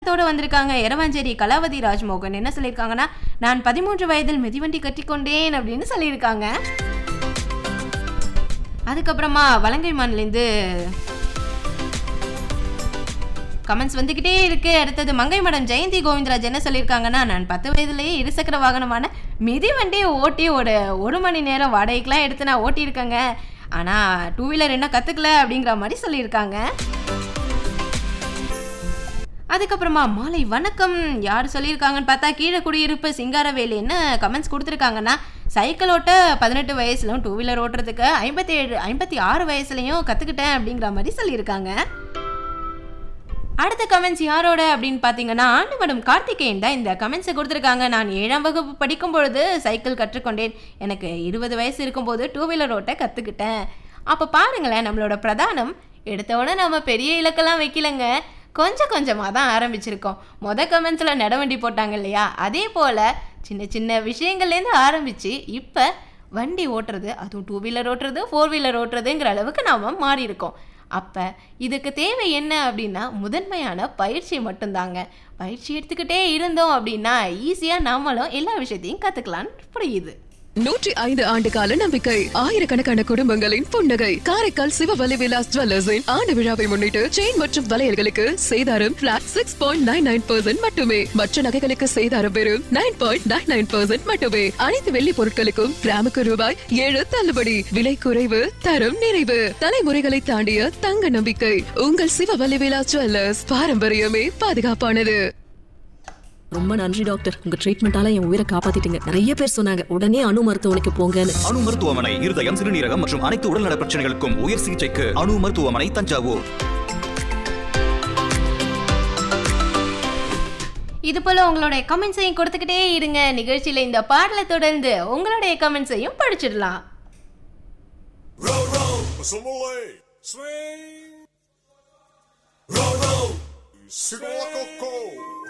தோட வந்திருக்காங்க எரவாஞ்சேரி கலாவதி ராஜ்மோகன் என்ன சொல்லியிருக்காங்கன்னா நான் பதிமூன்று வயதில் மிதிவண்டி கட்டிக்கொண்டேன் அப்படின்னு சொல்லியிருக்காங்க அதுக்கப்புறமா வலங்கைமான்லேருந்து கமெண்ட்ஸ் வந்துக்கிட்டே இருக்கு அடுத்தது மங்கை மடம் ஜெயந்தி கோவிந்தராஜ் என்ன சொல்லியிருக்காங்கன்னா நான் பத்து வயதுலேயே இருசக்கர வாகனமான மிதிவண்டியை ஓட்டி ஒரு ஒரு மணி நேரம் வாடகைக்கெலாம் எடுத்து நான் ஓட்டியிருக்கேங்க ஆனால் டூ வீலர் என்ன கற்றுக்கல அப்படிங்கிற மாதிரி சொல்லியிருக்காங்க அதுக்கப்புறமா மாலை வணக்கம் யார் சொல்லியிருக்காங்கன்னு பார்த்தா கீழே குடியிருப்பு சிங்காரவேலு என்ன கமெண்ட்ஸ் கொடுத்துருக்காங்கன்னா சைக்கிள் ஓட்ட பதினெட்டு வயசுலையும் டூ வீலர் ஓட்டுறதுக்கு ஐம்பத்தி ஏழு ஐம்பத்தி ஆறு வயசுலையும் கற்றுக்கிட்டேன் அப்படிங்கிற மாதிரி சொல்லியிருக்காங்க அடுத்த கமெண்ட்ஸ் யாரோட அப்படின்னு பார்த்தீங்கன்னா ஆண்டுமடம் கார்த்திகேயன் தான் இந்த கமெண்ட்ஸை கொடுத்துருக்காங்க நான் ஏழாம் வகுப்பு படிக்கும் பொழுது சைக்கிள் கற்றுக்கொண்டேன் எனக்கு இருபது வயசு இருக்கும்போது டூ வீலர் ஓட்ட கற்றுக்கிட்டேன் அப்போ பாருங்களேன் நம்மளோட பிரதானம் எடுத்தோடனே நம்ம பெரிய இலக்கெல்லாம் வைக்கலங்க கொஞ்சம் கொஞ்சமாக தான் ஆரம்பிச்சிருக்கோம் மொத கமெண்ட்ஸில் நடவண்டி போட்டாங்க இல்லையா அதே போல் சின்ன சின்ன விஷயங்கள்லேருந்து ஆரம்பித்து இப்போ வண்டி ஓட்டுறது அதுவும் டூ வீலர் ஓட்டுறது ஃபோர் வீலர் ஓட்டுறதுங்கிற அளவுக்கு நாம் மாறி இருக்கோம் அப்போ இதுக்கு தேவை என்ன அப்படின்னா முதன்மையான பயிற்சி மட்டும்தாங்க பயிற்சி எடுத்துக்கிட்டே இருந்தோம் அப்படின்னா ஈஸியாக நம்மளும் எல்லா விஷயத்தையும் கற்றுக்கலான்னு புரியுது நூற்றி ஐந்து ஆண்டு கால நம்பிக்கை ஆயிரக்கணக்கான குடும்பங்களின் புன்னகை காரைக்கால் சிவவலி விலாஸ் ஜுவல்லர்ஸின் ஆண்டு விழாவை முன்னிட்டு செயின் மற்றும் வளையல்களுக்கு சேதாரம் flat six point nine nine percent மட்டுமே மற்ற நகைகளுக்கு சேதாரம் வெறும் nine point nine nine percent மட்டுமே அனைத்து வெள்ளி பொருட்களுக்கும் கிராமுக்கு ரூபாய் ஏழு தள்ளுபடி விலை குறைவு தரம் நிறைவு தலைமுறைகளை தாண்டிய தங்க நம்பிக்கை உங்கள் சிவவலி விலாஸ் ஜுவல்லர்ஸ் பாரம்பரியமே பாதுகாப்பானது ரொம்ப நன்றி டாக்டர் உங்க ட்ரீட்மெண்டால என் உயிரை காப்பாத்திட்டீங்க நிறைய பேர் சொன்னாங்க உடனே அணு மருத்துவமனைக்கு போங்கன்னு அணு மருத்துவமனை இருதயம் சிறுநீரகம் மற்றும் அனைத்து உடல்நல பிரச்சனைகளுக்கும் உயர் சிகிச்சைக்கு அணு மருத்துவமனை தஞ்சாவூர் இது போல் உங்களுடைய கமெண்ட்ஸையும் கொடுத்துக்கிட்டே இருங்க நிகழ்ச்சியில் இந்த பாடலை தொடர்ந்து உங்களுடைய கமெண்ட்ஸையும் படிச்சிடலாம் Row, row, Samole, swing. Row, row, Simolacoco.